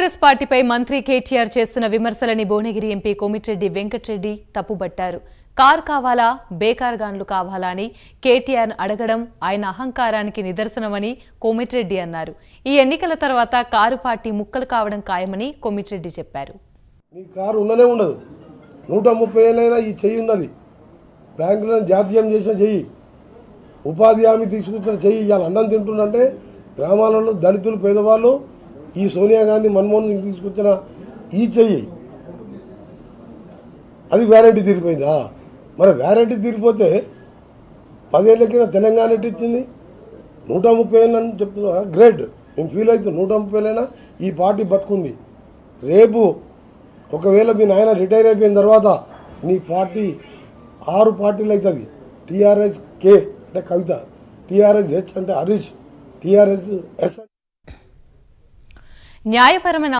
కాంగ్రెస్ పార్టీపై మంత్రి కేటీఆర్ చేస్తున్న విమర్శలని భువనగిరి ఎంపీ కోమిటిరెడ్డి వెంకటరెడ్డి తప్పుబట్టారు కార్ కావాలా బేకార్ గాన్లు కావాలా అని కేటీఆర్ అడగడం ఆయన అహంకారానికి నిదర్శనమని కోమిటిరెడ్డి అన్నారు ఈ ఎన్నికల తర్వాత కారు పార్టీ ముక్కలు కావడం ఖాయమని కోమిటిరెడ్డి చెప్పారు నీ కారు ఉండనే ఉండదు నూట ముప్పై ఏళ్ళైనా ఈ చెయ్యి ఉన్నది బ్యాంకులను జాతీయం చేసిన చెయ్యి ఉపాధి హామీ తీసుకొచ్చిన చెయ్యి ఇవాళ అన్నం తింటుండంటే గ్రామాలలో దళితులు పేదవాళ్ళు ఈ సోనియా గాంధీ మన్మోహన్ సింగ్ తీసుకొచ్చిన ఈ చెయ్యి అది వ్యారంటీ తీరిపోయిందా మరి వ్యారంటీ తీరిపోతే పదేళ్ల కింద తెలంగాణ ఎట్టి ఇచ్చింది నూట ముప్పై ఏళ్ళు అని చెప్తున్నా గ్రేట్ మేము ఫీల్ అవుతాం నూట ముప్పై ఏళ్ళైనా ఈ పార్టీ బతుకుంది రేపు ఒకవేళ మీ నాయన రిటైర్ అయిపోయిన తర్వాత నీ పార్టీ ఆరు పార్టీలు అవుతుంది టీఆర్ఎస్ కే అంటే కవిత టీఆర్ఎస్ హెచ్ అంటే హరీష్ టీఆర్ఎస్ ఎస్ న్యాయపరమైన